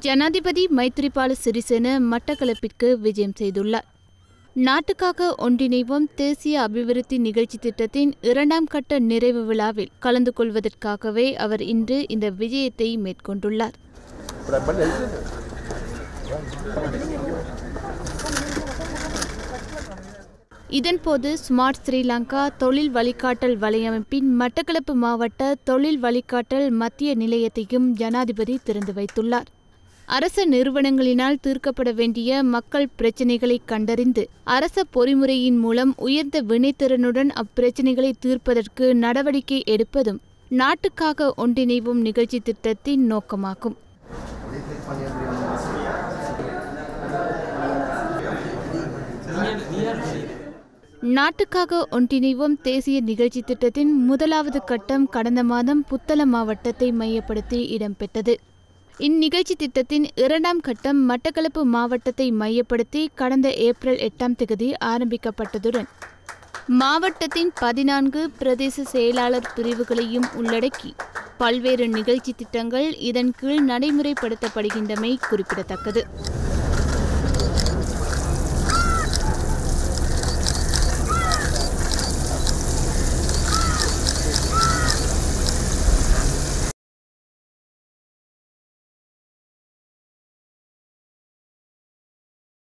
ஜனாதிபதி மைத்ரிபால சிறிசேன மட்டக்களப்பிற்கு விஜயம் செய்துள்ளார் நாட்டுக்காக ஒன்றிணைவோம் தேசிய அபிவிருத்தி நிகழ்ச்சி திட்டத்தின் இரண்டாம் கட்ட நிறைவு விழாவில் கலந்து கொள்வதற்காகவே அவர் இன்று இந்த விஜயத்தை மேற்கொண்டுள்ளார் இதன்போது ஸ்மார்ட் ஸ்ரீலங்கா தொழில் வழிகாட்டல் வலையமைப்பின் மட்டக்களப்பு மாவட்ட தொழில் வழிகாட்டல் மத்திய நிலையத்தையும் ஜனாதிபதி திறந்து வைத்துள்ளார் அரச நிறுவனங்களினால் தீர்க்கப்பட வேண்டிய மக்கள் பிரச்சினைகளை கண்டறிந்து அரச பொறிமுறையின் மூலம் உயர்ந்த வினைத்திறனுடன் அப்பிரச்சினைகளை தீர்ப்பதற்கு நடவடிக்கை எடுப்பதும் நாட்டுக்காக ஒன்றிணைவும் நிகழ்ச்சி திட்டத்தின் நோக்கமாகும் நாட்டுக்காக ஒன்றிணைவோம் தேசிய நிகழ்ச்சி திட்டத்தின் முதலாவது கட்டம் கடந்த மாதம் புத்தள மாவட்டத்தை மையப்படுத்தி இடம்பெற்றது இந்நிகழ்ச்சி திட்டத்தின் இரண்டாம் கட்டம் மட்டக்களப்பு மாவட்டத்தை மையப்படுத்தி கடந்த ஏப்ரல் எட்டாம் தேதி ஆரம்பிக்கப்பட்டதுடன் மாவட்டத்தின் பதினான்கு பிரதேச செயலாளர் பிரிவுகளையும் உள்ளடக்கி பல்வேறு நிகழ்ச்சி திட்டங்கள் இதன் கீழ் நடைமுறைப்படுத்தப்படுகின்றமை குறிப்பிடத்தக்கது